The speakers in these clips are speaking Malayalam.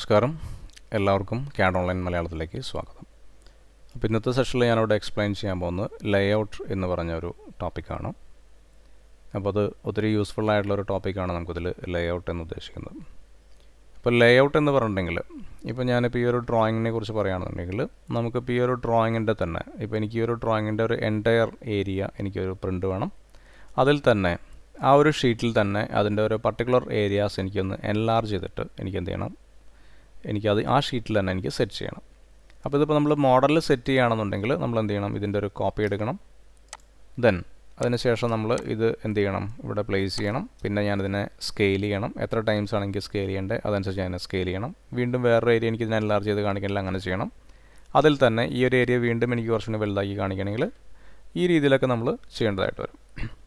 നമസ്കാരം എല്ലാവർക്കും ക്യാഡ് ഓൺലൈൻ മലയാളത്തിലേക്ക് സ്വാഗതം അപ്പോൾ ഇന്നത്തെ സെഷനിൽ ഞാനിവിടെ എക്സ്പ്ലെയിൻ ചെയ്യാൻ പോകുന്നത് ലേഔട്ട് എന്ന് പറഞ്ഞ ഒരു ടോപ്പിക്കാണ് അപ്പോൾ അത് ഒത്തിരി യൂസ്ഫുൾ ആയിട്ടുള്ള ഒരു ടോപ്പിക്കാണ് നമുക്കിതിൽ ലേഔട്ട് എന്ന് ഉദ്ദേശിക്കുന്നത് അപ്പോൾ ലേഔട്ട് എന്ന് പറഞ്ഞിട്ടുണ്ടെങ്കിൽ ഇപ്പോൾ ഞാനിപ്പോൾ ഈ ഒരു ഡ്രോയിങ്ങിനെ കുറിച്ച് പറയുകയാണെന്നുണ്ടെങ്കിൽ നമുക്കിപ്പോൾ ഈ ഒരു ഡ്രോയിങ്ങിൻ്റെ തന്നെ ഇപ്പോൾ എനിക്ക് ഈ ഒരു ഡ്രോയിങ്ങിൻ്റെ ഒരു എൻറ്റയർ ഏരിയ എനിക്കൊരു പ്രിൻ്റ് വേണം അതിൽ തന്നെ ആ ഒരു ഷീറ്റിൽ തന്നെ അതിൻ്റെ ഒരു പർട്ടിക്കുലർ ഏരിയാസ് എനിക്കൊന്ന് എൻലാർജ് ചെയ്തിട്ട് എനിക്ക് എന്ത് ചെയ്യണം എനിക്കത് ആ ഷീറ്റിൽ തന്നെ എനിക്ക് സെറ്റ് ചെയ്യണം അപ്പോൾ ഇതിപ്പോൾ നമ്മൾ മോഡലിൽ സെറ്റ് ചെയ്യുകയാണെന്നുണ്ടെങ്കിൽ നമ്മൾ എന്ത് ചെയ്യണം ഇതിൻ്റെ ഒരു കോപ്പി എടുക്കണം ദെൻ അതിനുശേഷം നമ്മൾ ഇത് എന്ത് ചെയ്യണം ഇവിടെ പ്ലേസ് ചെയ്യണം പിന്നെ ഞാനിതിനെ സ്കെയിൽ ചെയ്യണം എത്ര ടൈംസ് ആണ് എനിക്ക് സ്കെയിൽ ചെയ്യേണ്ടത് അതനുസരിച്ച് ഞാൻ സ്കെയിൽ ചെയ്യണം വീണ്ടും വേറൊരു ഏരിയ എനിക്ക് ഇതിനെ എൻലാർജ് ചെയ്ത് കാണിക്കണമെങ്കിൽ അങ്ങനെ ചെയ്യണം അതിൽ തന്നെ ഈ ഒരു ഏരിയ വീണ്ടും എനിക്ക് കുറച്ചുകൂടി വലുതാക്കി കാണിക്കണമെങ്കിൽ ഈ രീതിയിലൊക്കെ നമ്മൾ ചെയ്യേണ്ടതായിട്ട് വരും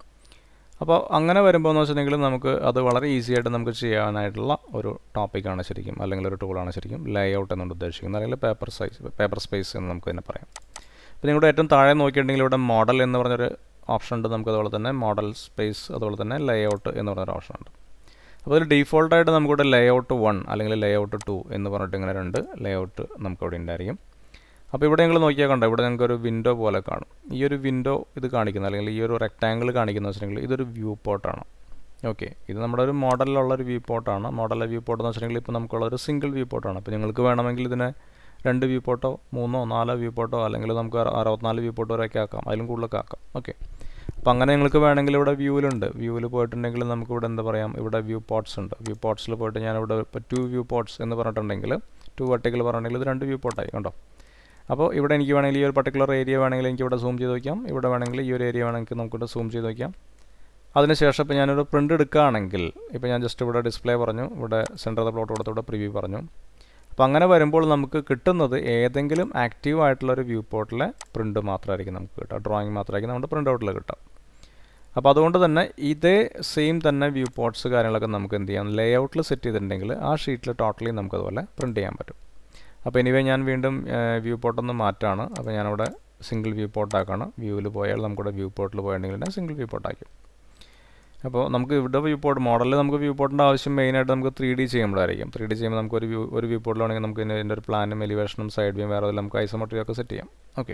അപ്പോൾ അങ്ങനെ വരുമ്പോൾ എന്ന് വെച്ചിട്ടുണ്ടെങ്കിൽ നമുക്ക് അത് വളരെ ഈസി ആയിട്ട് നമുക്ക് ചെയ്യാനായിട്ടുള്ള ഒരു ടോപ്പിക്കാണ് ശരിക്കും അല്ലെങ്കിൽ ഒരു ടൂളാണ് ശരിക്കും ലേ ഔട്ട് എന്നുകൊണ്ട് ഉദ്ദേശിക്കുന്നത് അല്ലെങ്കിൽ പേപ്പർ സൈസ് പേപ്പർ സ്പേസ് എന്ന് നമുക്ക് തന്നെ പറയാം അപ്പോൾ നിങ്ങളുടെ ഏറ്റവും താഴെ നോക്കിയിട്ടുണ്ടെങ്കിൽ ഇവിടെ മോഡൽ എന്ന് പറഞ്ഞൊരു ഓപ്ഷൻ ഉണ്ട് നമുക്ക് അതുപോലെ തന്നെ മോഡൽ സ്പേസ് അതുപോലെ തന്നെ ലേ ഔട്ട് എന്ന് പറഞ്ഞൊരു ഓപ്ഷൻ ഉണ്ട് അപ്പോൾ ഇതിൽ ഡീഫോൾട്ടായിട്ട് നമുക്കിവിടെ ലേ ഔട്ട് വൺ അല്ലെങ്കിൽ ലേ ഔട്ട് ടു എന്ന് പറഞ്ഞിട്ട് ഇങ്ങനെ രണ്ട് ലേ ഔട്ട് നമുക്കിവിടെ ഉണ്ടായിരിക്കും അപ്പോൾ ഇവിടെ നിങ്ങൾ നോക്കിയാൽ കണ്ടോ ഇവിടെ നിങ്ങൾക്ക് ഒരു വിൻഡോ പോലെ കാണും ഈ ഒരു വിൻഡോ ഇത് കാണിക്കുന്ന അല്ലെങ്കിൽ ഈ ഒരു റെക്റ്റാങ്കിൾ കാണിക്കുന്ന വെച്ചിട്ടുണ്ടെങ്കിൽ ഇതൊരു വ്യൂ പോർട്ടാണ് ഓക്കെ ഇത് നമ്മുടെ ഒരു മോഡലിലുള്ള ഒരു വ്യൂ പോർട്ടാണ് മോഡലിലെ വ്യൂ പോർട്ട് എന്ന് വെച്ചിട്ടുണ്ടെങ്കിൽ ഇപ്പോൾ നമുക്കുള്ള ഒരു സിംഗിൾ വ്യൂ പോർട്ടാണ് അപ്പോൾ നിങ്ങൾക്ക് വേണമെങ്കിൽ ഇതിനെ രണ്ട് വ്യൂ പോർട്ടോ മൂന്നോ നാലോ വ്യൂ പോർട്ടോ അല്ലെങ്കിൽ നമുക്ക് അറുപത്തിനാല് വ്യൂ പോർട്ടോ വരെയൊക്കെ ആക്കാം അതിലും കൂടുതലൊക്കെ ആക്കാം ഓക്കെ അപ്പോൾ അങ്ങനെ നിങ്ങൾക്ക് വേണമെങ്കിൽ ഇവിടെ വ്യൂവിലുണ്ട് വ്യൂവിൽ പോയിട്ടുണ്ടെങ്കിൽ നമുക്ക് ഇവിടെ എന്താ പറയാം ഇവിടെ വ്യൂ പോർട്സ് ഉണ്ട് വ്യൂ പോർട്സിൽ പോയിട്ട് ഞാനിവിടെ ഇപ്പോൾ ടു വ്യൂ പോർട്സ് എന്ന് പറഞ്ഞിട്ടുണ്ടെങ്കിൽ ടു വെർട്ടിക്കൽ പറഞ്ഞിട്ടുണ്ടെങ്കിൽ ഇത് രണ്ട് വ്യൂ പോർട്ടായി കണ്ടോ അപ്പോൾ ഇവിടെ എനിക്ക് വേണമെങ്കിൽ ഈ ഒരു പർട്ടിക്കുലർ ഏരിയ വേണമെങ്കിൽ എനിക്ക് ഇവിടെ സൂം ചെയ്ത് വയ്ക്കാം ഇവിടെ വേണമെങ്കിൽ ഈ ഒരു ഏരിയ വേണമെങ്കിൽ നമുക്കിവിടെ സൂം ചെയ്ത് വയ്ക്കാം അതിനുശേഷം ഇപ്പോൾ ഞാനൊരു പ്രിൻ്റ് എടുക്കുകയാണെങ്കിൽ ഇപ്പോൾ ഞാൻ ജസ്റ്റ് ഇവിടെ ഡിസ്പ്ലേ പറഞ്ഞു ഇവിടെ സെൻറ്റർ ഓഫ് ദ പ്ലോട്ട് കൊടുത്ത് ഇവിടെ പ്രിവ്യൂ പറഞ്ഞു അപ്പോൾ അങ്ങനെ വരുമ്പോൾ നമുക്ക് കിട്ടുന്നത് ഏതെങ്കിലും ആക്റ്റീവ് ആയിട്ടുള്ള ഒരു വ്യൂ പോർട്ടിലെ പ്രിൻ്റ് മാത്രമായിരിക്കും നമുക്ക് കിട്ടുക ഡ്രോയിങ് മാത്രമായിരിക്കും നമ്മുടെ പ്രിൻ്റ് ഔട്ടിൽ കിട്ടുക അപ്പോൾ അതുകൊണ്ട് തന്നെ ഇതേ സെയിം തന്നെ വ്യൂ പോർട്ട്സ് കാര്യങ്ങളൊക്കെ നമുക്ക് എന്ത് ചെയ്യാം ലേ ഔട്ടിൽ സെറ്റ് ചെയ്തിട്ടുണ്ടെങ്കിൽ ആ ഷീറ്റിൽ ടോട്ടലി നമുക്കതുപോലെ പ്രിൻ്റ് ചെയ്യാൻ പറ്റും അപ്പോൾ എനിവേ ഞാൻ വീണ്ടും വ്യൂ പോർട്ടൊന്ന് മാറ്റാണ് അപ്പോൾ ഞാനിവിടെ സിംഗിൾ വ്യൂ പോർട്ടാക്കാണ് വ്യൂവിൽ പോയാൽ നമുക്കിവിടെ വ്യൂ പോർട്ടിൽ പോയിട്ടുണ്ടെങ്കിൽ ഞാൻ സിംഗിൾ വ്യൂ പോർട്ടാക്കി അപ്പോൾ നമുക്ക് ഇവിടെ വ്യൂ പോർട്ട് മോഡലിൽ നമുക്ക് വ്യൂ പോർട്ടിൻ്റെ ആവശ്യം മെയിനായിട്ട് നമുക്ക് ത്രീ ഡി ചെയ്യുമ്പോഴായിരിക്കും ത്രീ ഡി ചെയ്യുമ്പോൾ നമുക്ക് ഒരു വ്യൂ ഒരു വ്യൂ പോർട്ടിലാണെങ്കിൽ നമുക്ക് ഇതിൻ്റെ ഒരു പ്ലാനും എലിവേഷനും സൈഡ് വ്യൂ വേറെ നമുക്ക് ഐസോമെട്രി ഒക്കെ സെറ്റ് ചെയ്യാം ഓക്കെ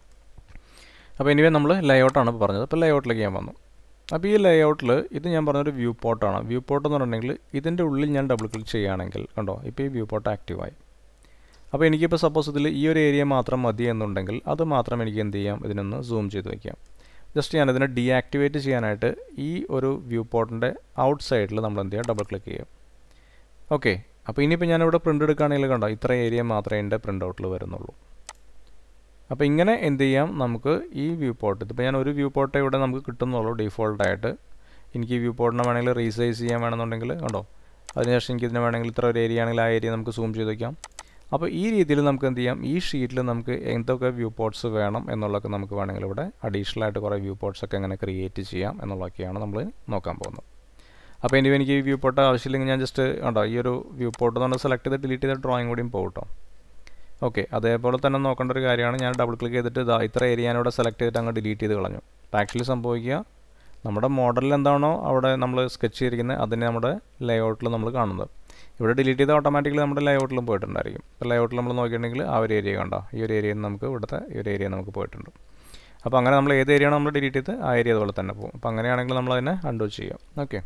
അപ്പോൾ എനിവേ നമ്മൾ ലേ ഔട്ടാണ് ഇപ്പോൾ പറഞ്ഞത് അപ്പോൾ ലേ ഔട്ടിലേക്ക് ഞാൻ വന്നു അപ്പോൾ ഈ ലേ ഔട്ടിൽ ഇത് ഞാൻ പറഞ്ഞൊരു വ്യൂ പോർട്ടാണ് വ്യൂ പോർട്ട് എന്ന് പറഞ്ഞിട്ടുണ്ടെങ്കിൽ ഇതിൻ്റെ ഉള്ളിൽ ഞാൻ ഡബിൾ ക്ലിക്ക് ചെയ്യുകയാണെങ്കിൽ കണ്ടോ ഇപ്പോൾ ഈ വ്യൂ പോർട്ട് ആക്റ്റീവായി അപ്പോൾ എനിക്കിപ്പോൾ സപ്പോസ് ഇതിൽ ഈ ഒരു ഏരിയ മാത്രം മതി എന്നുണ്ടെങ്കിൽ അത് മാത്രം എനിക്ക് എന്ത് ചെയ്യാം ഇതിനൊന്ന് സൂം ചെയ്ത് വയ്ക്കാം ജസ്റ്റ് ഞാൻ ഇതിനെ ഡീആക്ടിവേറ്റ് ചെയ്യാനായിട്ട് ഈ ഒരു വ്യൂ പോർട്ടിൻ്റെ ഔട്ട് സൈഡിൽ നമ്മൾ എന്ത് ചെയ്യാം ഡബിൾ ക്ലിക്ക് ചെയ്യാം ഓക്കെ അപ്പോൾ ഇനിയിപ്പോൾ ഞാനിവിടെ പ്രിൻ്റ് എടുക്കുകയാണെങ്കിൽ കണ്ടോ ഇത്ര ഏരിയ മാത്രമേ എൻ്റെ പ്രിൻ്റ് ഔട്ടിൽ വരുന്നുള്ളൂ അപ്പോൾ ഇങ്ങനെ എന്ത് ചെയ്യാം നമുക്ക് ഈ വ്യൂ പോർട്ട് ഇതിപ്പോൾ ഞാൻ ഒരു വ്യൂ പോർട്ടേ ഇവിടെ നമുക്ക് കിട്ടുന്നുള്ളൂ ഡീഫോൾട്ടായിട്ട് എനിക്ക് ഈ വ്യൂ പോർട്ടിനെ വേണമെങ്കിൽ റീസൈസ് ചെയ്യാൻ വേണമെന്നുണ്ടെങ്കിൽ കണ്ടോ അതിനുശേഷം എനിക്ക് ഇതിന് വേണമെങ്കിൽ ഇത്ര ഒരു ഏരിയ ആണെങ്കിൽ ആ ഏരിയ നമുക്ക് സൂം ചെയ്ത് വയ്ക്കാം അപ്പോൾ ഈ രീതിയിൽ നമുക്ക് എന്ത് ചെയ്യാം ഈ ഷീറ്റിൽ നമുക്ക് എന്തൊക്കെ വ്യൂ പോർട്ട്സ് വേണം എന്നുള്ളതൊക്കെ നമുക്ക് വേണമെങ്കിൽ ഇവിടെ അഡീഷണൽ ആയിട്ട് കുറേ വ്യൂ പോർട്ട്സ് ഒക്കെ എങ്ങനെ ക്രിയേറ്റ് ചെയ്യാം എന്നുള്ളതൊക്കെയാണ് നമ്മൾ നോക്കാൻ പോകുന്നത് അപ്പോൾ ഇനി എനിക്ക് ഈ വ്യൂ പോർട്ട് ആവശ്യമില്ലെങ്കിൽ ഞാൻ ജസ്റ്റ് ഉണ്ടോ ഈ ഒരു വ്യൂ പോർട്ട് നമ്മൾ സെലക്ട് ചെയ്ത് ഡിലീറ്റ് ചെയ്ത ഡ്രോയിങ് കൂടിയും പോകും കേട്ടോ ഓക്കെ അതേപോലെ തന്നെ നോക്കേണ്ട ഒരു കാര്യമാണ് ഞാൻ ഡബിൾ ക്ലിക്ക് ചെയ്തിട്ട് ഇതാ ഇത്ര ഏരിയ ഞാനിവിടെ സെലക്ട് ചെയ്തിട്ട് അങ്ങ് ഡിലീറ്റ് ചെയ്ത് കളഞ്ഞു അപ്പോൾ ആക്ച്വലി സംഭവിക്കുക നമ്മുടെ മോഡലിൽ എന്താണോ അവിടെ നമ്മൾ സ്കെച്ച് ചെയ്തിരിക്കുന്നത് അതിനെ നമ്മുടെ ലേ ഔട്ടിൽ നമ്മൾ കാണുന്നത് ഇവിടെ ഡിലീറ്റ് ചെയ്ത് ഓട്ടോമാറ്റിക്കലി നമ്മുടെ ലേ ഔട്ടിലും പോയിട്ടുണ്ടായിരിക്കും ഇപ്പോൾ ലേ ഔട്ടിൽ നമ്മൾ നോക്കിയിട്ടുണ്ടെങ്കിൽ ആ ഒരു ഏരിയ കണ്ടോ ഈ ഒരു ഏരിയയിൽ നമുക്ക് ഇവിടുത്തെ ഈ ഒരു ഏരിയ നമുക്ക് പോയിട്ടുണ്ട് അപ്പോൾ അങ്ങനെ നമ്മൾ ഏത് ഏരിയയാണോ നമ്മൾ ഡിലീറ്റ് ചെയ്ത് ആ ഏരിയ അതുപോലെ തന്നെ പോകും അപ്പോൾ അങ്ങനെയാണെങ്കിൽ നമ്മൾ അതിനെ അൺഡു ചെയ്യാം ഓക്കെ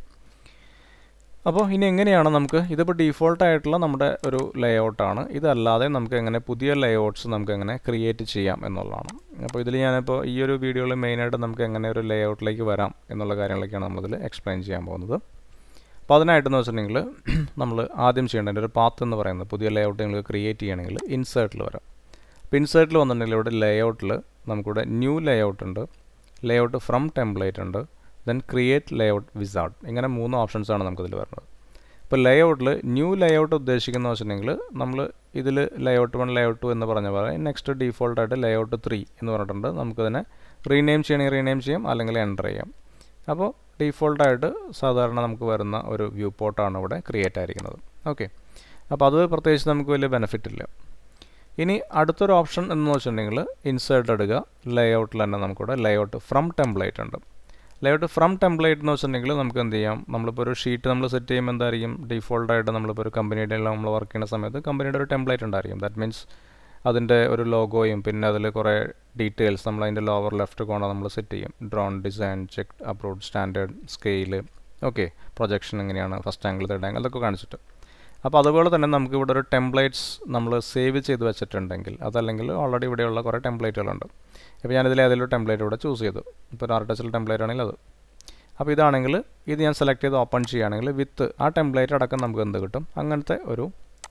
അപ്പോൾ ഇനി എങ്ങനെയാണ് നമുക്ക് ഇതിപ്പോൾ ഡീഫോൾട്ട് ആയിട്ടുള്ള നമ്മുടെ ഒരു ലേ ഔട്ടാണ് ഇതല്ലാതെ നമുക്ക് എങ്ങനെ പുതിയ ലേ ഔട്ട്സ് നമുക്ക് എങ്ങനെ ക്രിയേറ്റ് ചെയ്യാം എന്നുള്ളതാണ് അപ്പോൾ ഇതിൽ ഞാനിപ്പോൾ ഈ ഒരു വീഡിയോയിൽ മെയിനായിട്ട് നമുക്ക് എങ്ങനെ ഒരു ലേ ഔട്ടിലേക്ക് വരാം എന്നുള്ള കാര്യങ്ങളൊക്കെയാണ് നമ്മളിതിൽ എക്സ്പ്ലെയിൻ ചെയ്യാൻ പോകുന്നത് അപ്പോൾ അതിനായിട്ടെന്ന് വെച്ചിട്ടുണ്ടെങ്കിൽ നമ്മൾ ആദ്യം ചെയ്യേണ്ടത് ഒരു പാത്ത് എന്ന് പറയുന്നത് പുതിയ ലേ ഔട്ട് നിങ്ങൾക്ക് ക്രിയേറ്റ് ചെയ്യണമെങ്കിൽ ഇൻസേർട്ടിൽ വരാം അപ്പോൾ ഇൻസേർട്ടിൽ വന്നിട്ടുണ്ടെങ്കിൽ ഇവിടെ ലേ ഔട്ടിൽ നമുക്കിവിടെ ന്യൂ ലേ ഔട്ട് ഉണ്ട് ലേ ഔട്ട് ഫ്രം ടെംപ്ലേറ്റ് ഉണ്ട് then create layout wizard ഇങ്ങനെ മൂന്ന് ഓപ്ഷൻസാണ് നമുക്കിതിൽ വരുന്നത് ഇപ്പോൾ ലേ ഔട്ടിൽ ന്യൂ ലേ ഔട്ട് ഉദ്ദേശിക്കുന്ന വെച്ചിട്ടുണ്ടെങ്കിൽ നമ്മൾ ഇതിൽ layout one layout two എന്ന് പറഞ്ഞ പോലെ നെക്സ്റ്റ് ഡീഫോൾട്ടായിട്ട് ലേ ഔട്ട് ത്രീ എന്ന് പറഞ്ഞിട്ടുണ്ട് നമുക്കതിനെ റീനെയിം ചെയ്യണമെങ്കിൽ റീനെയിം ചെയ്യാം അല്ലെങ്കിൽ എൻ്റർ ചെയ്യാം അപ്പോൾ ഡീഫോൾട്ടായിട്ട് സാധാരണ നമുക്ക് വരുന്ന ഒരു വ്യൂ പോർട്ടാണ് ഇവിടെ ക്രിയേറ്റ് ആയിരിക്കുന്നത് ഓക്കെ അപ്പോൾ അത് പ്രത്യേകിച്ച് നമുക്ക് വലിയ ബെനിഫിറ്റ് ഇല്ല ഇനി അടുത്തൊരു ഓപ്ഷൻ എന്ന് വെച്ചിട്ടുണ്ടെങ്കിൽ ഇൻസേർട്ട് എടുക്കുക ലേ ഔട്ടിൽ തന്നെ നമുക്കിവിടെ ലേ ഔട്ട് ഫ്രം ടെംപ്ലേറ്റ് ഉണ്ട് ലേഔട്ട് ഫ്രം ടെംപ്ലേറ്റ് എന്ന് വെച്ചിട്ടുണ്ടെങ്കിൽ നമുക്ക് എന്ത് ചെയ്യാം നമ്മളിപ്പോൾ ഒരു ഷീറ്റ് നമ്മൾ സെറ്റ് ചെയ്യുമ്പോൾ എന്തായിരിക്കും ഡിഫോൾട്ടായിട്ട് നമ്മളിപ്പോൾ ഒരു കമ്പനിയുടെ എല്ലാം നമ്മൾ വർക്ക് ചെയ്യുന്ന സമയത്ത് കമ്പനിയുടെ ഒരു ടെംപ്ലേറ്റ് ഉണ്ടായിരിക്കും ദാറ്റ് മീൻസ് അതിൻ്റെ ഒരു ലോഗോയും പിന്നെ അതിൽ കുറേ ഡീറ്റെയിൽസ് നമ്മൾ അതിൻ്റെ ലോവർ ലെഫ്റ്റ് കോണ നമ്മൾ സെറ്റ് ചെയ്യും drawn design check approved standard scale okay projection എങ്ങനെയാണ് ഫസ്റ്റ് ആംഗിൾ തേർഡ് ആംഗിൾ അതൊക്കെ കാണിച്ചിട്ട് അപ്പോൾ അതുപോലെ തന്നെ നമുക്ക് ഇവിടെ ഒരു ടെംപ്ലേറ്റ്സ് നമ്മൾ സേവ് ചെയ്ത് വെച്ചിട്ടുണ്ടെങ്കിൽ അതല്ലെങ്കിൽ ഓൾറെഡി ഇവിടെയുള്ള കുറേ ടെംപ്ലേറ്റുകളുണ്ട് ഇപ്പോൾ ഞാനിതിൽ ഏതെങ്കിലും ഒരു ടെംപ്ലേറ്റ് ഇവിടെ ചൂസ് ചെയ്തു ഇപ്പോൾ ഒരു ആർട്ടച്ചിൽ ടെംപ്ലേറ്റ് ആണെങ്കിൽ അത് അപ്പോൾ ഇതാണെങ്കിൽ ഇത് ഞാൻ സെലക്ട് ചെയ്ത് ഓപ്പൺ ചെയ്യുകയാണെങ്കിൽ വിത്ത് ആ ടെംപ്ലേറ്റ് അടക്കം നമുക്ക് എന്ത് കിട്ടും അങ്ങനത്തെ ഒരു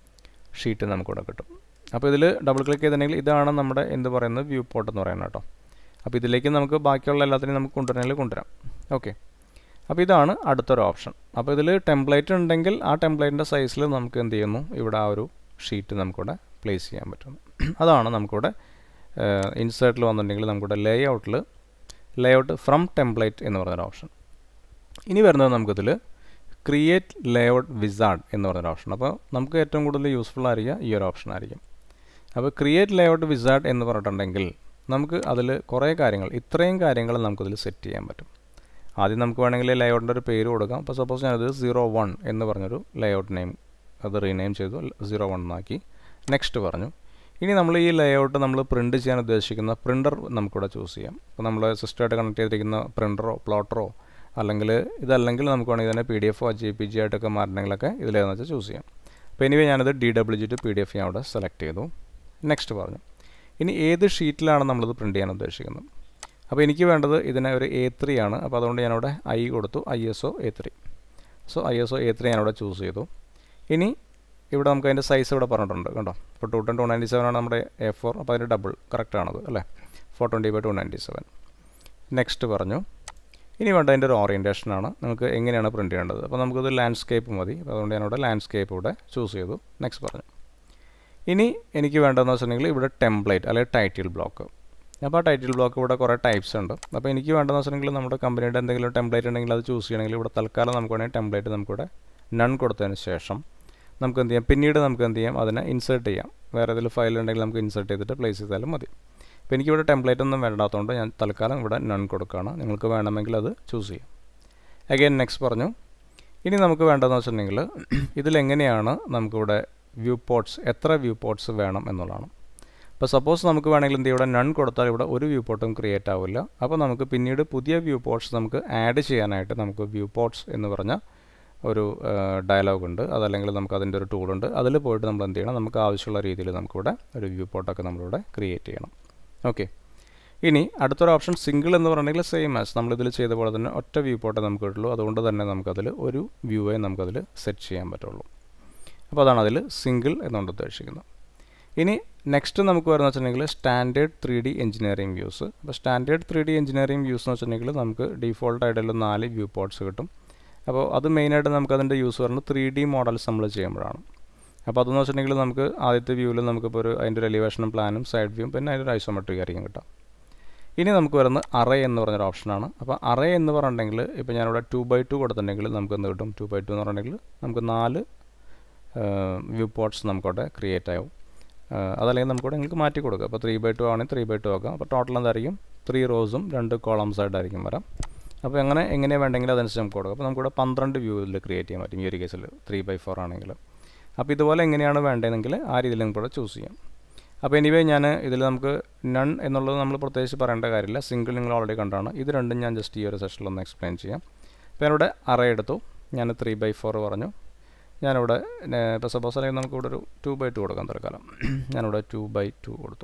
ഷീറ്റ് നമുക്കിവിടെ കിട്ടും അപ്പോൾ ഇതിൽ ഡബിൾ ക്ലിക്ക് ചെയ്തിട്ടുണ്ടെങ്കിൽ ഇതാണ് നമ്മുടെ എന്ത് പറയുന്നത് വ്യൂ പോർട്ട് എന്ന് പറയുന്നത് കേട്ടോ അപ്പോൾ ഇതിലേക്ക് നമുക്ക് ബാക്കിയുള്ള എല്ലാത്തിനെയും നമുക്ക് കൊണ്ടുവരണമെങ്കിൽ കൊണ്ടുവരാം ഓക്കെ അപ്പോൾ ഇതാണ് അടുത്തൊരു ഓപ്ഷൻ അപ്പോൾ ഇതിൽ ടെംപ്ലേറ്റ് ഉണ്ടെങ്കിൽ ആ ടെംപ്ലേറ്റിൻ്റെ സൈസിൽ നമുക്ക് എന്ത് ചെയ്യുന്നു ഇവിടെ ആ ഒരു ഷീറ്റ് നമുക്കിവിടെ പ്ലേസ് ചെയ്യാൻ പറ്റും അതാണ് നമുക്കിവിടെ ഇൻസേർട്ടിൽ വന്നിട്ടുണ്ടെങ്കിൽ നമുക്കിവിടെ ലേ ഔട്ടിൽ ലേ ഔട്ട് ഫ്രം ടെംപ്ലേറ്റ് എന്ന് പറഞ്ഞൊരു ഓപ്ഷൻ ഇനി വരുന്നത് നമുക്കിതിൽ ക്രിയേറ്റ് ലേ ഔട്ട് വിസാർഡ് എന്ന് പറഞ്ഞൊരു ഓപ്ഷൻ അപ്പോൾ നമുക്ക് ഏറ്റവും കൂടുതൽ യൂസ്ഫുൾ ആയിരിക്കുക ഈ ഒരു ഓപ്ഷൻ ആയിരിക്കും അപ്പോൾ ക്രിയേറ്റ് ലേ ഔട്ട് വിസാർഡ് എന്ന് പറഞ്ഞിട്ടുണ്ടെങ്കിൽ നമുക്ക് അതിൽ കുറേ കാര്യങ്ങൾ ഇത്രയും കാര്യങ്ങൾ നമുക്കതിൽ സെറ്റ് ചെയ്യാൻ പറ്റും ആദ്യം നമുക്ക് വേണമെങ്കിൽ ലേ ഔട്ടിൻ്റെ ഒരു പേര് കൊടുക്കാം അപ്പോൾ സപ്പോസ് ഞാനത് സീറോ വൺ എന്ന് പറഞ്ഞൊരു ലേ ഔട്ട് നെയിം അത് റീനെയിം ചെയ്തു സീറോ വൺ എന്നാക്കി നെക്സ്റ്റ് പറഞ്ഞു ഇനി നമ്മൾ ഈ ലേ ഔട്ട് നമ്മൾ പ്രിൻറ്റ് ചെയ്യാൻ ഉദ്ദേശിക്കുന്ന പ്രിൻ്റർ നമുക്കിവിടെ ചൂസ് ചെയ്യാം അപ്പോൾ നമ്മൾ സിസ്റ്റമായിട്ട് കണക്ട് ചെയ്തിരിക്കുന്ന പ്രിൻ്ററോ പ്ലോട്ടറോ അല്ലെങ്കിൽ ഇതല്ലെങ്കിൽ നമുക്ക് വേണമെങ്കിൽ തന്നെ പി ഡി എഫോ ജി പി ജി ആയിട്ടൊക്കെ മാറണമെങ്കിലൊക്കെ ഇതിലേതെന്ന് വെച്ചാൽ ചൂസ് ചെയ്യാം അപ്പോൾ എനിവേ ഞാനത് D W G to P D F ഞാൻ അവിടെ സെലക്ട് ചെയ്തു നെക്സ്റ്റ് പറഞ്ഞു ഇനി ഏത് ഷീറ്റിലാണ് നമ്മളിത് പ്രിൻറ്റ് ചെയ്യാൻ ഉദ്ദേശിക്കുന്നത് അപ്പോൾ എനിക്ക് വേണ്ടത് ഇതിനെ ഒരു എ ത്രീ ആണ് അപ്പോൾ അതുകൊണ്ട് ഞാനവിടെ ഐ കൊടുത്തു I S O A three so I S O A three ഞാനവിടെ ചൂസ് ചെയ്തു ഇനി ഇവിടെ നമുക്ക് അതിൻ്റെ സൈസ് ഇവിടെ പറഞ്ഞിട്ടുണ്ട് കണ്ടോ ഇപ്പോൾ two ten two ninety seven ആണ് നമ്മുടെ എ ഫോർ അപ്പോൾ അതിൻ്റെ ഡബിൾ കറക്റ്റാണത് അല്ലേ four twenty by two ninety seven next പറഞ്ഞു ഇനി വേണ്ട അതിൻ്റെ ഒരു ഓറിയൻറ്റേഷനാണ് നമുക്ക് എങ്ങനെയാണ് പ്രിൻറ്റ് ചെയ്യേണ്ടത് അപ്പോൾ നമുക്കത് ലാൻഡ്സ്കേപ്പ് മതി അപ്പോൾ അതുകൊണ്ട് ഞാനിവിടെ ലാൻഡ്സ്കേപ്പ് ഇവിടെ ചൂസ് ചെയ്തു നെക്സ്റ്റ് പറഞ്ഞു ഇനി എനിക്ക് വേണ്ടതെന്ന് വെച്ചിട്ടുണ്ടെങ്കിൽ ഇവിടെ ടെംപ്ലേറ്റ് അല്ലെങ്കിൽ ടൈറ്റിൽ ബ്ലോക്ക് അപ്പോൾ ആ ടൈറ്റിൽ ബ്ലോക്ക് ഇവിടെ കുറേ ടൈപ്സ് ഉണ്ട് അപ്പോൾ എനിക്ക് വേണ്ടതെന്ന് വെച്ചിട്ടുണ്ടെങ്കിൽ നമ്മുടെ കമ്പനിയുടെ എന്തെങ്കിലും ടെംപ്ലേറ്റ് ഉണ്ടെങ്കിൽ അത് ചൂസ് ചെയ്യണമെങ്കിൽ ഇവിടെ തൽക്കാലം നമുക്ക് വേണമെങ്കിൽ ടെംപ്ലേറ്റ് നമുക്കിവിടെ നൺ കൊടുത്തതിന് ശേഷം നമുക്ക് എന്ത് ചെയ്യാം പിന്നീട് നമുക്ക് എന്ത് ചെയ്യാം അതിനെ ഇൻസേർട്ട് ചെയ്യാം വേറെ ഏതെങ്കിലും ഫയൽ ഉണ്ടെങ്കിൽ നമുക്ക് ഇൻസേർട്ട് ചെയ്തിട്ട് പ്ലേസ് ചെയ്താലും മതി അപ്പോൾ എനിക്കിവിടെ ടെംപ്ലേറ്റ് ഒന്നും വേണ്ടാത്തതുകൊണ്ട് ഞാൻ തൽക്കാലം ഇവിടെ നൺ കൊടുക്കുകയാണ് നിങ്ങൾക്ക് വേണമെങ്കിൽ അത് ചൂസ് ചെയ്യാം അഗൈൻ നെക്സ്റ്റ് പറഞ്ഞു ഇനി നമുക്ക് വേണ്ടതെന്ന് വെച്ചിട്ടുണ്ടെങ്കിൽ ഇതിലെങ്ങനെയാണ് നമുക്കിവിടെ വ്യൂ പോർട്സ് എത്ര വ്യൂ പോർട്സ് വേണം എന്നുള്ളതാണ് ഇപ്പോൾ സപ്പോസ് നമുക്ക് വേണമെങ്കിൽ എന്ത് ഇവിടെ നൺ കൊടുത്താൽ ഇവിടെ ഒരു വ്യൂ പോർട്ടും ക്രിയേറ്റ് ആവില്ല അപ്പോൾ നമുക്ക് പിന്നീട് പുതിയ വ്യൂ പോർട്സ് നമുക്ക് ആഡ് ചെയ്യാനായിട്ട് നമുക്ക് വ്യൂ പോർട്സ് എന്ന് പറഞ്ഞ ഒരു ഡയലോഗ് ഉണ്ട് അതല്ലെങ്കിൽ നമുക്ക് അതിൻ്റെ ഒരു ടൂളുണ്ട് അതിൽ പോയിട്ട് നമ്മൾ എന്ത് ചെയ്യണം നമുക്ക് ആവശ്യമുള്ള രീതിയിൽ നമുക്കിവിടെ ഒരു വ്യൂ പോർട്ടൊക്കെ നമ്മളിവിടെ ക്രിയേറ്റ് ചെയ്യണം ഓക്കെ ഇനി അടുത്തൊരു ഓപ്ഷൻ സിംഗിൾ എന്ന് പറഞ്ഞിട്ടുണ്ടെങ്കിൽ സെയിം ആസ് നമ്മളിതിൽ ചെയ്ത പോലെ തന്നെ ഒറ്റ വ്യൂ പോർട്ടേ നമുക്ക് കിട്ടുള്ളൂ അതുകൊണ്ട് തന്നെ നമുക്കതിൽ ഒരു വ്യൂവേ നമുക്കതിൽ സെറ്റ് ചെയ്യാൻ പറ്റുള്ളൂ അപ്പോൾ അതാണ് അതിൽ സിംഗിൾ എന്നുകൊണ്ട് ഉദ്ദേശിക്കുന്നത് ഇനി നെക്സ്റ്റ് നമുക്ക് വരുന്ന വെച്ചിട്ടുണ്ടെങ്കിൽ standard three D engineering views അപ്പോൾ standard three D engineering views എന്ന് വെച്ചിട്ടുണ്ടെങ്കിൽ നമുക്ക് ഡീഫോൾട്ട് ആയിട്ടുള്ള നാല് വ്യൂ പോർട്സ് കിട്ടും അപ്പോൾ അത് മെയിനായിട്ട് നമുക്ക് അതിൻ്റെ യൂസ് പറയുന്നത് ത്രീ ഡി മോഡൽസ് നമ്മൾ ചെയ്യുമ്പോഴാണ് അപ്പോൾ അതെന്ന് വെച്ചിട്ടുണ്ടെങ്കിൽ നമുക്ക് ആദ്യത്തെ വ്യൂവിൽ നമുക്കിപ്പോൾ ഒരു അതിൻ്റെ ഒരു എലിവേഷനും പ്ലാനും സൈഡ് വ്യൂവും പിന്നെ അതിൻ്റെ ഒരു ഐസോമെട്രിക് ആയിരിക്കും കിട്ടാം ഇനി നമുക്ക് വരുന്നത് അറേ എന്ന് പറഞ്ഞൊരു ഓപ്ഷനാണ് അപ്പോൾ അറേ എന്ന് പറഞ്ഞിട്ടുണ്ടെങ്കിൽ ഇപ്പോൾ ഞാനിവിടെ ടു ബൈ ടു കൊടുത്തിട്ടുണ്ടെങ്കിൽ നമുക്ക് എന്ത് കിട്ടും ടു ബൈ ടു എന്ന് പറഞ്ഞിട്ടുണ്ടെങ്കിൽ നമുക്ക് നാല് വ്യൂ പോർട്സ് നമുക്കവിടെ ക്രിയേറ്റ് ആവും അതല്ലെങ്കിൽ നമുക്കിവിടെ നിങ്ങൾക്ക് മാറ്റി കൊടുക്കുക അപ്പോൾ ത്രീ ബൈ ടു ആണെങ്കിൽ ത്രീ ബൈ ടു ആക്കാം അപ്പോൾ ടോട്ടൽ എന്തായിരിക്കും ത്രീ റോസും രണ്ട് കോളംസ് ആയിട്ടായിരിക്കും വരാം അപ്പോൾ അങ്ങനെ എങ്ങനെയാണ് വേണ്ടെങ്കിൽ അതനുസരിച്ച് നമുക്ക് കൊടുക്കാം അപ്പോൾ നമുക്കിവിടെ പന്ത്രണ്ട് വ്യൂവിൽ ക്രിയേറ്റ് ചെയ്യാൻ പറ്റും ഈ ഒരു കേസിൽ ത്രീ ബൈ ഫോർ ആണെങ്കിൽ അപ്പോൾ ഇതുപോലെ എങ്ങനെയാണ് വേണ്ടതെങ്കിൽ ആ രീതിയിൽ നമുക്ക് ഇവിടെ ചൂസ് ചെയ്യാം അപ്പോൾ എനിവേ ഞാൻ ഇതിൽ നമുക്ക് നൺ എന്നുള്ളത് നമ്മൾ പ്രത്യേകിച്ച് പറയേണ്ട കാര്യമില്ല സിംഗിൾ നിങ്ങൾ ഓൾറെഡി കണ്ടാണ് ഇത് രണ്ടും ഞാൻ ജസ്റ്റ് ഈ ഒരു സെഷനിൽ ഒന്ന് എക്സ്പ്ലെയിൻ ചെയ്യാം അപ്പോൾ ഞാനിവിടെ അറേ എടുത്തു ഞാൻ ത്രീ ബൈ ഫോർ പറഞ്ഞു ഞാനിവിടെ ഇപ്പോൾ സപ്പോസ് അല്ലെങ്കിൽ നമുക്ക് ഇവിടെ ഒരു ടു ബൈ ടു കൊടുക്കാം തൽക്കാലം ഞാനിവിടെ ടു ബൈ ടു കൊടുത്തു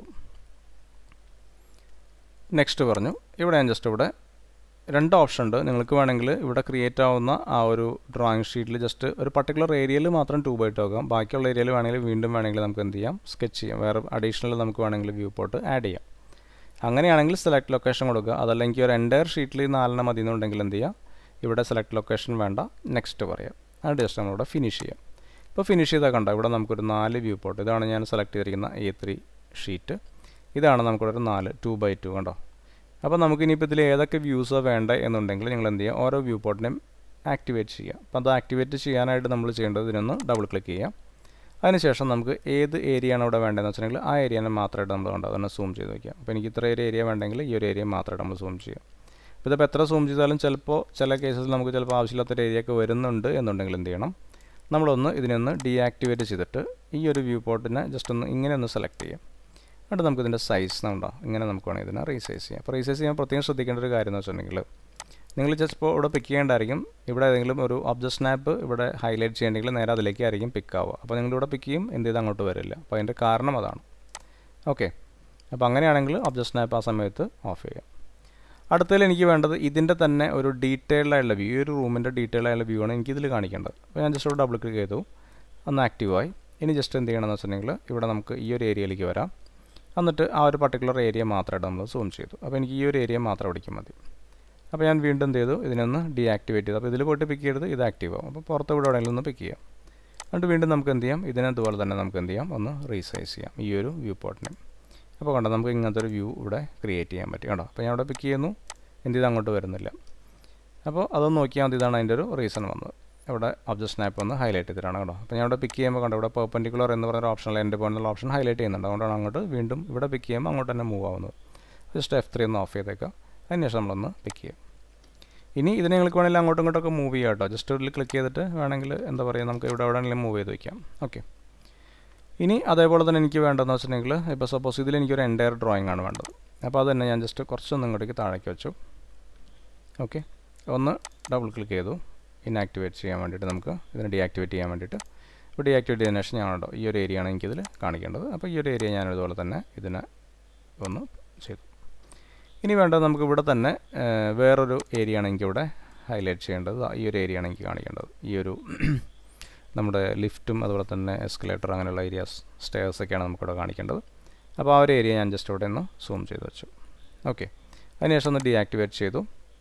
നെക്സ്റ്റ് പറഞ്ഞു ഇവിടെ ഞാൻ ജസ്റ്റ് ഇവിടെ രണ്ട് ഓപ്ഷൻ ഉണ്ട് നിങ്ങൾക്ക് വേണമെങ്കിൽ ഇവിടെ ക്രിയേറ്റ് ആവുന്ന ആ ഒരു ഡ്രോയിങ് ഷീറ്റിൽ ജസ്റ്റ് ഒരു പർട്ടിക്കുലർ ഏരിയയിൽ മാത്രം ടു ബൈ ടു ആക്കാം ബാക്കിയുള്ള ഏരിയയിൽ വേണമെങ്കിൽ വീണ്ടും വേണമെങ്കിൽ നമുക്ക് എന്ത് ചെയ്യാം സ്കെച്ച് ചെയ്യാം വേറെ അഡീഷണൽ നമുക്ക് വേണമെങ്കിൽ വ്യൂ പോർട്ട് ആഡ് ചെയ്യാം അങ്ങനെയാണെങ്കിൽ സെലക്ട് ലൊക്കേഷൻ കൊടുക്കുക അതല്ലെങ്കിൽ ഒരു എൻ്റയർ ഷീറ്റിൽ നാലെണ്ണം മതി എന്നുണ്ടെങ്കിൽ എന്ത് ചെയ്യാം ഇവിടെ സെലക്ട് ലൊക്കേഷൻ വേണ്ട നെക്സ്റ്റ് പറയാം അത് ജസ്റ്റ് നമ്മളിവിടെ ഫിനിഷ് ചെയ്യാം ഇപ്പോൾ ഫിനിഷ് ചെയ്താൽ കണ്ട ഇവിടെ നമുക്കൊരു നാല് വ്യൂ പോർട്ട് ഇതാണ് ഞാൻ സെലക്ട് ചെയ്തിരിക്കുന്ന എ ത്രീ ഷീറ്റ് ഇതാണ് നമുക്കിവിടെ ഒരു നാല് ടു ബൈ ടു കണ്ടോ അപ്പോൾ നമുക്ക് ഇനിയിപ്പോൾ ഇതിൽ ഏതൊക്കെ വ്യൂസോ വേണ്ട എന്നുണ്ടെങ്കിൽ നിങ്ങൾ എന്ത് ചെയ്യുക ഓരോ വ്യൂ പോർട്ടിനെയും ആക്ടിവേറ്റ് ചെയ്യുക അപ്പോൾ അത് ആക്ടിവേറ്റ് ചെയ്യാനായിട്ട് നമ്മൾ ചെയ്യേണ്ടത് ഇതിനൊന്ന് ഡബിൾ ക്ലിക്ക് ചെയ്യാം അതിനുശേഷം നമുക്ക് ഏത് ഏരിയ ആണ് ഇവിടെ വേണ്ടതെന്ന് വെച്ചിട്ടുണ്ടെങ്കിൽ ആ ഏരിയനെ മാത്രമായിട്ട് നമ്മൾ കണ്ടത് അതിനെ സൂം ചെയ്ത് വയ്ക്കാം അപ്പോൾ എനിക്ക് ഇത്ര ഒരു ഏരിയ വേണ്ടെങ്കിൽ ഈ ഒരു ഏരിയ മാത്രമായിട്ട് നമ്മൾ സൂം ചെയ്യാം അപ്പോൾ ഇതിപ്പോൾ എത്ര സൂം ചെയ്താലും ചിലപ്പോൾ ചില കേസസിൽ നമുക്ക് ചിലപ്പോൾ ആവശ്യമില്ലാത്തൊരു ഏരിയ ഒക്കെ വരുന്നുണ്ട് എന്നുണ്ടെങ്കിൽ എന്ത് ചെയ്യണം നമ്മളൊന്ന് ഇതിനൊന്ന് ഡീആക്ടിവേറ്റ് ചെയ്തിട്ട് ഈ ഒരു വ്യൂ പോർട്ടിനെ ജസ്റ്റ് ഒന്ന് ഇങ്ങനെ ഒന്ന് സെലക്ട് ചെയ്യാം എന്നിട്ട് നമുക്ക് ഇതിൻ്റെ സൈസ് ഉണ്ടോ ഇങ്ങനെ നമുക്ക് വേണമെങ്കിൽ ഇതിനെ റീസൈസ് ചെയ്യാം അപ്പോൾ റീസൈസ് ചെയ്യാൻ പ്രത്യേകം ശ്രദ്ധിക്കേണ്ട ഒരു കാര്യം എന്ന് വെച്ചിട്ടുണ്ടെങ്കിൽ നിങ്ങൾ ജസ്റ്റ് ഇപ്പോൾ ഇവിടെ പിക്ക് ചെയ്യേണ്ടായിരിക്കും ഇവിടെ ഏതെങ്കിലും ഒരു ഒബ്ജക്ട് സ്നാപ്പ് ഇവിടെ ഹൈലൈറ്റ് ചെയ്യണമെങ്കിൽ നേരെ അതിലേക്ക് ആയിരിക്കും പിക്ക് ആവുക അപ്പോൾ നിങ്ങൾ ഇവിടെ പിക്ക് ചെയ്യും എന്ത് ചെയ്ത് അങ്ങോട്ട് വരില്ല അപ്പോൾ അതിൻ്റെ കാരണം അതാണ് ഓക്കെ അപ്പോൾ അങ്ങനെയാണെങ്കിൽ ഒബ്ജക്ട് സ്നാപ്പ് ആ സമയത്ത് ഓഫ് ചെയ്യാം അടുത്തതിൽ എനിക്ക് വേണ്ടത് ഇതിൻ്റെ തന്നെ ഒരു ഡീറ്റെയിൽഡ് ആയിട്ടുള്ള വ്യൂ ഈ ഒരു റൂമിൻ്റെ ഡീറ്റെയിൽഡ് ആയിട്ടുള്ള വ്യൂ ആണ് എനിക്കിതിൽ കാണിക്കേണ്ടത് അപ്പോൾ ഞാൻ ജസ്റ്റ് ഇവിടെ ഡബിൾ ക്ലിക്ക് ചെയ്തു ഒന്ന് ആക്റ്റീവായി ഇനി ജസ്റ്റ് എന്ത് ചെയ്യണമെന്ന് വെച്ചിട്ടുണ്ടെങ്കിൽ ഇവിടെ നമുക്ക് ഈ ഒരു ഏരിയയിലേക്ക് വരാം എന്നിട്ട് ആ ഒരു പർട്ടിക്കുലർ ഏരിയ മാത്രമായിട്ട് നമ്മൾ സൂം ചെയ്തു അപ്പോൾ എനിക്ക് ഈ ഒരു ഏരിയ മാത്രം പിടിക്കാൻ മതി അപ്പോൾ ഞാൻ വീണ്ടും എന്ത് ചെയ്തു ഇതിനൊന്ന് ഡീആക്ടിവേറ്റ് ചെയ്തു അപ്പോൾ ഇതിൽ പോയിട്ട് പിക്ക് ചെയ്ത് ഇത് ആക്റ്റീവ് ആവും അപ്പോൾ പുറത്ത് ഇവിടെ എവിടെയെങ്കിലും ഒന്ന് പിക്ക് ചെയ്യാം എന്നിട്ട് വീണ്ടും നമുക്ക് എന്ത് ചെയ്യാം ഇതിനെ അതുപോലെ തന്നെ നമുക്ക് എന്ത് ചെയ്യാം ഒന്ന് റീസൈസ് ചെയ്യാം ഈ ഒരു വ്യൂ പോർട്ടിനെ അപ്പോൾ കണ്ടോ നമുക്ക് ഇങ്ങനത്തെ ഒരു വ്യൂ ഇവിടെ ക്രിയേറ്റ് ചെയ്യാൻ പറ്റും കേട്ടോ അപ്പോൾ ഞാൻ ഇവിടെ പിക്ക് ചെയ്യുന്നു എന്ത് ചെയ്ത് അങ്ങോട്ട് വരുന്നില്ല അപ്പോൾ അതൊന്ന് നോക്കിയാൽ മതി ഇതാണ് അതിൻ്റെ ഒരു റീസൺ വന്നത് ഇവിടെ ഒബ്ജക്ട് സ്നാപ്പ് ഒന്ന് ഹൈലൈറ്റ് ചെയ്തിട്ടാണ് കേട്ടോ അപ്പോൾ ഞാൻ ഇവിടെ പിക്ക് ചെയ്യുമ്പോൾ കണ്ടോ ഇവിടെ പെർപെൻഡിക്കുലർ എന്ന് പറയുന്ന ഓപ്ഷനിൽ എൻ്റെ പോയിന്റുള്ള ഓപ്ഷൻ ഹൈലൈറ്റ് ചെയ്യുന്നുണ്ട് അതുകൊണ്ടാണ് അങ്ങോട്ട് വീണ്ടും ഇവിടെ പിക്ക് ചെയ്യുമ്പോൾ അങ്ങോട്ട് തന്നെ മൂവ് ആവുന്നത് ജസ്റ്റ് എഫ് ത്രീ ഒന്ന് ഓഫ് ചെയ്തേക്കാം അതിനുശേഷം നമ്മളൊന്ന് പിക്ക് ചെയ്യാം ഇനി ഇതിനെ നിങ്ങൾക്ക് വേണമെങ്കിൽ അങ്ങോട്ടും ഇങ്ങോട്ടൊക്കെ മൂവ് ചെയ്യാം കേട്ടോ ജസ്റ്റ് ഒരു ക്ലിക്ക് ചെയ്തിട്ട് വേണമെങ്കിൽ എന്താ പറയുക നമുക്ക് ഇവിടെ എവിടെയെങ്കിലും മൂവ് ചെയ്ത് വയ്ക്കാം ഓക്കെ ഇനി അതേപോലെ തന്നെ എനിക്ക് വേണ്ടതെന്ന് വെച്ചിട്ടുണ്ടെങ്കിൽ ഇപ്പോൾ സപ്പോസ് ഇതിൽ എനിക്കൊരു എൻറ്റയർ ഡ്രോയിങ് ആണ് വേണ്ടത് അപ്പോൾ അത് തന്നെ ഞാൻ ജസ്റ്റ് കുറച്ചൊന്ന് ഇങ്ങോട്ടേക്ക് താഴേക്ക് വെച്ചു ഓക്കെ ഒന്ന് ഡബിൾ ക്ലിക്ക് ചെയ്തു ഇനാക്ടിവേറ്റ് ചെയ്യാൻ വേണ്ടിയിട്ട് നമുക്ക് ഇതിനെ ഡീആക്ടിവേറ്റ് ചെയ്യാൻ വേണ്ടിയിട്ട് ഇപ്പോൾ ഡീആക്ടിവേറ്റ് ചെയ്തതിന് ശേഷം ഞാനുണ്ടോ ഈ ഒരു ഏരിയ ആണ് എനിക്കിതിൽ കാണിക്കേണ്ടത് അപ്പോൾ ഈ ഒരു ഏരിയ ഞാൻ ഇതുപോലെ തന്നെ ഇതിനെ ഒന്ന് ചെയ്തു ഇനി വേണ്ടത് നമുക്ക് ഇവിടെ തന്നെ വേറൊരു ഏരിയ ആണ് എനിക്കിവിടെ ഹൈലൈറ്റ് ചെയ്യേണ്ടത് ഈ ഒരു ഏരിയ ആണ് എനിക്ക് കാണിക്കേണ്ടത് ഈ ഒരു നമ്മുടെ ലിഫ്റ്റും അതുപോലെ തന്നെ എസ്കലേറ്റർ അങ്ങനെയുള്ള ഏരിയാസ് സ്റ്റേഴ്സൊക്കെയാണ് നമുക്കിവിടെ കാണിക്കേണ്ടത് അപ്പോൾ ആ ഒരു ഏരിയ ഞാൻ ജസ്റ്റ് ഇവിടെ ഒന്ന് സൂം ചെയ്ത് വെച്ചു ഓക്കെ അതിനുശേഷം ഒന്ന് ഡീആക്ടിവേറ്റ് ചെയ്തു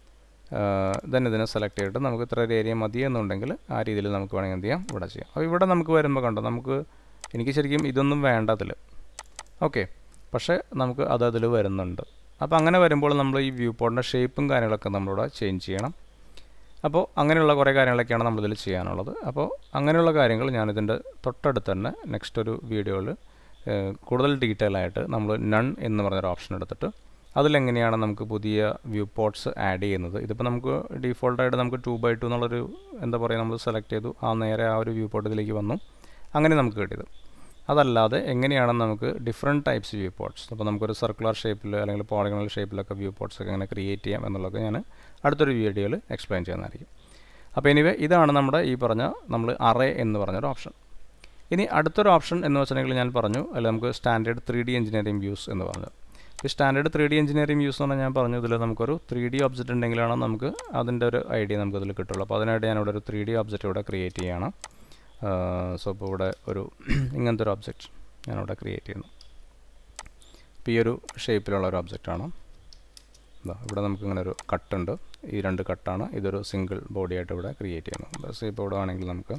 ദെൻ ഇതിനെ സെലക്ട് ചെയ്തിട്ട് നമുക്ക് ഇത്ര ഒരു ഏരിയ മതി എന്നുണ്ടെങ്കിൽ ആ രീതിയിൽ നമുക്ക് വേണമെങ്കിൽ എന്ത് ചെയ്യാം ഇവിടെ ചെയ്യാം അപ്പോൾ ഇവിടെ നമുക്ക് വരുമ്പോൾ കണ്ടോ നമുക്ക് എനിക്ക് ശരിക്കും ഇതൊന്നും വേണ്ട അതിൽ ഓക്കെ പക്ഷേ നമുക്ക് അത് അതിൽ വരുന്നുണ്ട് അപ്പോൾ അങ്ങനെ വരുമ്പോൾ നമ്മൾ ഈ വ്യൂ പോർട്ടിൻ്റെ ഷേപ്പും കാര്യങ്ങളൊക്കെ നമ്മളിവിടെ ചേഞ്ച് ചെയ്യണം അപ്പോൾ അങ്ങനെയുള്ള കുറേ കാര്യങ്ങളൊക്കെയാണ് നമ്മളിതിൽ ചെയ്യാനുള്ളത് അപ്പോൾ അങ്ങനെയുള്ള കാര്യങ്ങൾ ഞാനിതിൻ്റെ തൊട്ടടുത്ത് തന്നെ നെക്സ്റ്റ് ഒരു വീഡിയോയിൽ കൂടുതൽ ഡീറ്റെയിൽ ആയിട്ട് നമ്മൾ നൺ എന്ന് പറഞ്ഞൊരു ഓപ്ഷൻ എടുത്തിട്ട് അതിലെങ്ങനെയാണ് നമുക്ക് പുതിയ വ്യൂ പോർട്ട്സ് ആഡ് ചെയ്യുന്നത് ഇതിപ്പോൾ നമുക്ക് ഡീഫോൾട്ടായിട്ട് നമുക്ക് ടു ബൈ ടു എന്നുള്ളൊരു എന്താ പറയുക നമ്മൾ സെലക്ട് ചെയ്തു ആ നേരെ ആ ഒരു വ്യൂ പോർട്ട് ഇതിലേക്ക് വന്നു അങ്ങനെ നമുക്ക് കിട്ടിയത് അതല്ലാതെ എങ്ങനെയാണ് നമുക്ക് ഡിഫറെൻറ്റ് ടൈപ്സ് വ്യൂ പോർട്ട്സ് അപ്പോൾ നമുക്കൊരു സർക്കുലർ ഷേപ്പിൽ അല്ലെങ്കിൽ പോളിഗണൽ ഷേപ്പിലൊക്കെ വ്യൂ പോർട്ട്സ് ഒക്കെ എങ്ങനെ ക്രിയേറ്റ് ചെയ്യാം എന്നുള്ളതൊക്കെ ഞാൻ അടുത്തൊരു വീഡിയോയിൽ എക്സ്പ്ലെയിൻ ചെയ്യുന്നതായിരിക്കും അപ്പോൾ എനിവേ ഇതാണ് നമ്മുടെ ഈ പറഞ്ഞ നമ്മൾ അറേ എന്ന് പറഞ്ഞൊരു ഓപ്ഷൻ ഇനി അടുത്തൊരു ഓപ്ഷൻ എന്ന് വെച്ചിട്ടുണ്ടെങ്കിൽ ഞാൻ പറഞ്ഞു അല്ല നമുക്ക് standard three D engineering views എന്ന് പറഞ്ഞു ഈ standard three D engineering views എന്ന് പറഞ്ഞാൽ ഞാൻ പറഞ്ഞു ഇതിൽ നമുക്കൊരു ത്രീ ഡി ഒബ്ജക്റ്റ് ഉണ്ടെങ്കിലാണ് നമുക്ക് അതിൻ്റെ ഒരു ഐഡിയ നമുക്ക് അതിൽ കിട്ടുള്ളൂ അപ്പോൾ അതിനായിട്ട് ഞാനിവിടെ ഒരു ത്രീ ഡി ഒബ്ജക്റ്റ് ഇവിടെ ക്രിയേറ്റ് ചെയ്യണം സോ ഇപ്പോൾ ഇവിടെ ഒരു ഇങ്ങനത്തെ ഒരു ഒബ്ജക്റ്റ് ഞാനിവിടെ ക്രിയേറ്റ് ചെയ്യുന്നു ഇപ്പോൾ ഈ ഒരു ഷേപ്പിലുള്ള ഒരു ഒബ്ജക്റ്റാണ് ഇതാ ഇവിടെ നമുക്ക് ഇങ്ങനെ ഒരു കട്ടുണ്ട് ഈ രണ്ട് കട്ടാണ് ഇതൊരു സിംഗിൾ ബോഡി ആയിട്ട് ഇവിടെ ക്രിയേറ്റ് ചെയ്യുന്നത് ബസ് ഇപ്പോൾ ഇവിടെ ആണെങ്കിൽ നമുക്ക്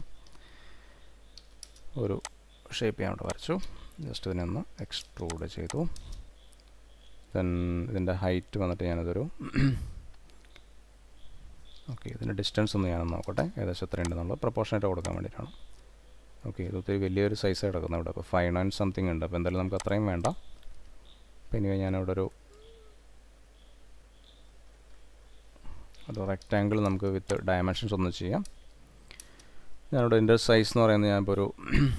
ഒരു ഷേപ്പ് ഞാൻ ഇവിടെ വരച്ചു ജസ്റ്റ് ഇതിനെ ഒന്ന് എക്സ്ട്രൂഡ് ചെയ്തു ദെൻ ഇതിൻ്റെ ഹൈറ്റ് വന്നിട്ട് ഞാനതൊരു ഓക്കെ ഇതിൻ്റെ ഡിസ്റ്റൻസ് ഒന്ന് ഞാനൊന്ന് നോക്കട്ടെ ഏകദേശം എത്രയുണ്ടെന്നുള്ളത് പ്രപ്പോർഷനായിട്ട് കൊടുക്കാൻ വേണ്ടിയിട്ടാണ് ഓക്കെ ഇത് ഒത്തിരി വലിയൊരു സൈസ് കിടക്കുന്നത് ഇവിടെ അപ്പോൾ ഫൈവ് നയൻ സംതിങ് ഉണ്ട് അപ്പോൾ എന്തായാലും നമുക്ക് അത്രയും വേണ്ട അപ്പോൾ ഇനി ഞാനിവിടെ ഒരു ഒരു റെക്റ്റാങ്കിൾ നമുക്ക് വിത്ത് ഡയമെൻഷൻസ് ഒന്ന് ചെയ്യാം ഞാനിവിടെ ഇതിൻ്റെ സൈസ് എന്ന് പറയുന്നത് ഞാനിപ്പോൾ ഒരു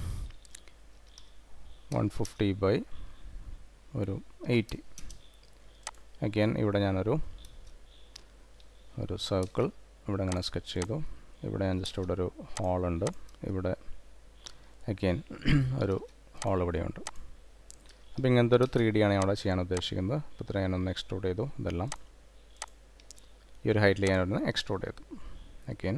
വൺ ഫിഫ്റ്റി ബൈ ഒരു എയ്റ്റി അഗെയിൻ ഇവിടെ ഞാനൊരു ഒരു സർക്കിൾ ഇവിടെ ഇങ്ങനെ സ്കെച്ച് ചെയ്തു ഇവിടെ ഞാൻ ജസ്റ്റ് ഇവിടെ ഒരു ഹോളുണ്ട് ഇവിടെ അഗെയിൻ ഒരു ഹോൾ ഇവിടെയുണ്ട് അപ്പോൾ ഇങ്ങനത്തെ ഒരു ത്രീ ഡി ആണ് ഞാൻ അവിടെ ചെയ്യാൻ ഉദ്ദേശിക്കുന്നത് അപ്പോൾ ഇത്ര ഞാനൊന്ന് എക്സ്ട്രൂഡ് ചെയ്തു ഇതെല്ലാം ഈ ഒരു ഹൈറ്റിൽ ഞാനൊന്ന് എക്സ്ട്രൂഡ് ചെയ്തു അഗെയിൻ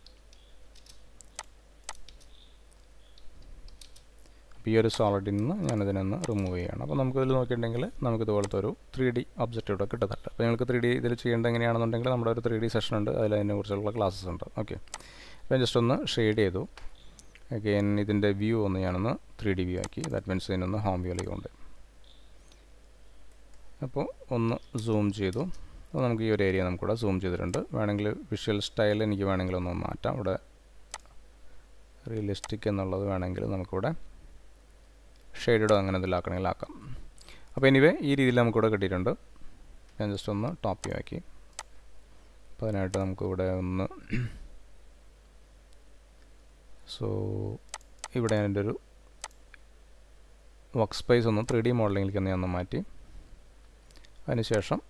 അപ്പോൾ ഈ ഒരു സോളിഡിൽ നിന്ന് ഞാനിതിനൊന്ന് റിമൂവ് ചെയ്യണം അപ്പോൾ നമുക്കിതിൽ നോക്കിയിട്ടുണ്ടെങ്കിൽ നമുക്ക് ഇതുപോലത്തെ ഒരു ത്രീ ഡി ഒബ്ജക്റ്റ് ഇവിടെ കിട്ടുന്നുണ്ട് അപ്പോൾ നിങ്ങൾക്ക് ത്രീ ഡി ഇതിൽ ചെയ്യേണ്ടത് എങ്ങനെയാണെന്നുണ്ടെങ്കിൽ നമ്മുടെ ഒരു ത്രീ ഡി സെഷൻ ഉണ്ട് അതിൽ അതിനെക്കുറിച്ചുള്ള ക്ലാസ്സസ് ഉണ്ട് ഓക്കെ അപ്പോൾ ഞാൻ ജസ്റ്റ് ഒന്ന് ഷെയ്ഡ് ചെയ്തു അഗെയിൻ ഇതിൻ്റെ വ്യൂ ഒന്ന് ഞാനൊന്ന് ത്രീ ഡി വ്യൂ ആക്കി ദാറ്റ് മീൻസ് ഇതിനൊന്ന് ഹോം വ്യൂയിലേക്ക് കൊണ്ട് അപ്പോൾ ഒന്ന് സൂം ചെയ്തു അപ്പോൾ നമുക്ക് ഈ ഒരു ഏരിയ നമുക്കിവിടെ സൂം ചെയ്തിട്ടുണ്ട് വേണമെങ്കിൽ വിഷ്വൽ സ്റ്റൈൽ എനിക്ക് വേണമെങ്കിൽ ഒന്ന് മാറ്റാം ഇവിടെ റിയലിസ്റ്റിക് എന്നുള്ളത് വേണമെങ്കിൽ നമുക്കിവിടെ ഷെയ്ഡോ അങ്ങനെ എന്തെങ്കിലും ആക്കണമെങ്കിൽ ആക്കാം അപ്പോൾ എനിവേ ഈ രീതിയിൽ നമുക്കിവിടെ കിട്ടിയിട്ടുണ്ട് ഞാൻ ജസ്റ്റ് ഒന്ന് ടോപ്പ് വ്യൂ ആക്കി അപ്പോൾ അതിനായിട്ട് നമുക്ക് ഇവിടെ ഒന്ന് സോ ഇവിടെ അതിൻ്റെ ഒരു വർക്ക് സ്പേസ് ഒന്ന് ത്രീ ഡി മോഡലിങ്ങിലേക്ക് ഒന്ന് ഞാൻ ഒന്ന് മാറ്റി അതിനുശേഷം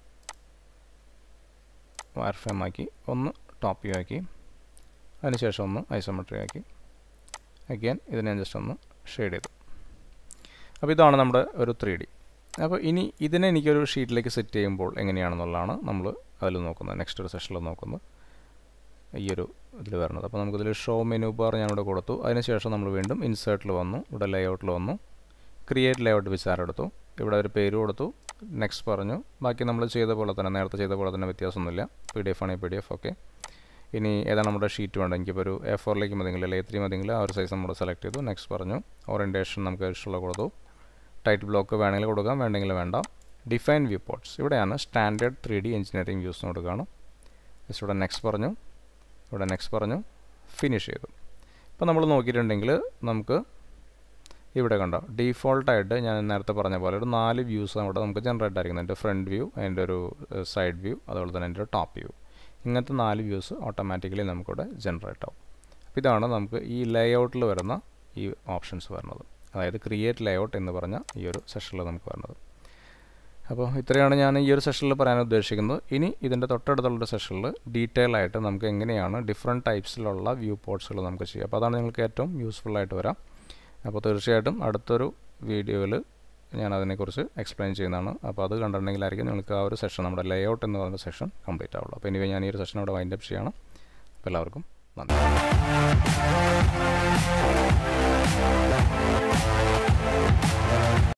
വയർ ഫ്രെയിം ആക്കി ഒന്ന് ടോപ്പ് വ്യൂ ആക്കി അതിനുശേഷം ഒന്ന് ഐസോമെട്രി ആക്കി അഗൈൻ ഇത് ഞാൻ ജസ്റ്റ് ഒന്ന് ഷെയ്ഡ് ചെയ്തു അപ്പോൾ ഇതാണ് നമ്മുടെ ഒരു ത്രീ ഡി അപ്പോൾ ഇനി ഇതിനെ എനിക്കൊരു ഷീറ്റിലേക്ക് സെറ്റ് ചെയ്യുമ്പോൾ എങ്ങനെയാണെന്നുള്ളതാണ് നമ്മൾ അതിൽ നോക്കുന്നത് നെക്സ്റ്റ് ഒരു സെഷനിൽ നോക്കുന്നത് ഈ ഒരു ഇതിൽ വരുന്നത് അപ്പോൾ നമുക്കിതിൽ ഷോ മെനു ബാർ ഞാനിവിടെ കൊടുത്തു അതിനുശേഷം നമ്മൾ വീണ്ടും ഇൻസേർട്ടിൽ വന്നു ഇവിടെ ലേഔട്ടിൽ വന്നു ക്രിയേറ്റ് ലേഔട്ട് വിചാരെടുത്തു ഇവിടെ ഒരു പേര് കൊടുത്തു നെക്സ്റ്റ് പറഞ്ഞു ബാക്കി നമ്മൾ ചെയ്ത പോലെ തന്നെ നേരത്തെ ചെയ്ത പോലെ തന്നെ വ്യത്യാസമൊന്നുമില്ല പി ഡി എഫ് ആണെങ്കിൽ പി ഡി എഫ് ഓക്കെ ഇനി ഏതാണ് നമ്മുടെ ഷീറ്റ് വേണ്ടത് എനിക്കിപ്പോൾ ഒരു എ ഫോറിലേക്ക് മതിയെങ്കിൽ അല്ലെങ്കിൽ എ ത്രീ മതിയെങ്കിൽ ആ ഒരു സൈസ് നമ്മൾ സെലക്ട് ചെയ്തു നെക്സ്റ്റ് പറഞ്ഞു ഓറിയൻറ്റേഷൻ നമുക്ക് ഇഷ്ടമുള്ള കൊടുത്തു ടൈറ്റ് ബ്ലോക്ക് വേണമെങ്കിൽ കൊടുക്കാം വേണ്ടെങ്കിൽ വേണ്ട ഡിഫൈൻ വ്യൂ പോർട്ട്സ് ഇവിടെയാണ് standard three D engineering views കൊടുക്കുകയാണ് ജസ്റ്റ് ഇവിടെ നെക്സ്റ്റ് പറഞ്ഞു ഇവിടെ നെക്സ്റ്റ് പറഞ്ഞു ഫിനിഷ് ചെയ്തു ഇപ്പോൾ നമ്മൾ നോക്കിയിട്ടുണ്ടെങ്കിൽ നമുക്ക് ഇവിടെ കണ്ടോ ഡീഫോൾട്ടായിട്ട് ഞാൻ നേരത്തെ പറഞ്ഞ പോലെ ഒരു നാല് വ്യൂസ് അവിടെ നമുക്ക് ജനറേറ്റ് ആയിരിക്കുന്നത് എൻ്റെ ഫ്രണ്ട് വ്യൂ അതിൻ്റെ ഒരു സൈഡ് വ്യൂ അതുപോലെ തന്നെ എൻ്റെ ടോപ്പ് വ്യൂ ഇങ്ങനത്തെ നാല് വ്യൂസ് ഓട്ടോമാറ്റിക്കലി നമുക്കിവിടെ ജനറേറ്റ് ആവും അപ്പോൾ ഇതാണ് നമുക്ക് ഈ ലേഔട്ടിൽ വരുന്ന ഈ ഓപ്ഷൻസ് വരുന്നത് അതായത് ക്രിയേറ്റ് ലേഔട്ട് എന്ന് പറഞ്ഞ ഈ ഒരു സെഷനിൽ നമുക്ക് വരുന്നത് അപ്പോൾ ഇത്രയാണ് ഞാൻ ഈ ഒരു സെഷനിൽ പറയാൻ ഉദ്ദേശിക്കുന്നത് ഇനി ഇതിൻ്റെ തൊട്ടടുത്തുള്ള സെഷനിൽ ഡീറ്റെയിൽ ആയിട്ട് നമുക്ക് എങ്ങനെയാണ് ഡിഫറെൻറ്റ് ടൈപ്സിലുള്ള വ്യൂ പോർട്സുകൾ നമുക്ക് ചെയ്യാം അപ്പോൾ അതാണ് നിങ്ങൾക്ക് ഏറ്റവും യൂസ്ഫുൾ ആയിട്ട് വരാം അപ്പോൾ തീർച്ചയായിട്ടും അടുത്തൊരു വീഡിയോയിൽ ഞാൻ അതിനെക്കുറിച്ച് എക്സ്പ്ലെയിൻ ചെയ്യുന്നതാണ് അപ്പോൾ അത് കണ്ടിട്ടുണ്ടെങ്കിലായിരിക്കും നിങ്ങൾക്ക് ആ ഒരു സെഷൻ നമ്മുടെ ലേഔട്ട് എന്ന് പറയുന്ന സെഷൻ കംപ്ലീറ്റ് ആവുള്ളൂ അപ്പോൾ ഇനി ഞാൻ ഈ ഒരു സെഷൻ അവിടെ വൈൻഡ് അപ്പ് ചെയ്യണം അപ്പോൾ എല്ലാവർക്കും നന്ദി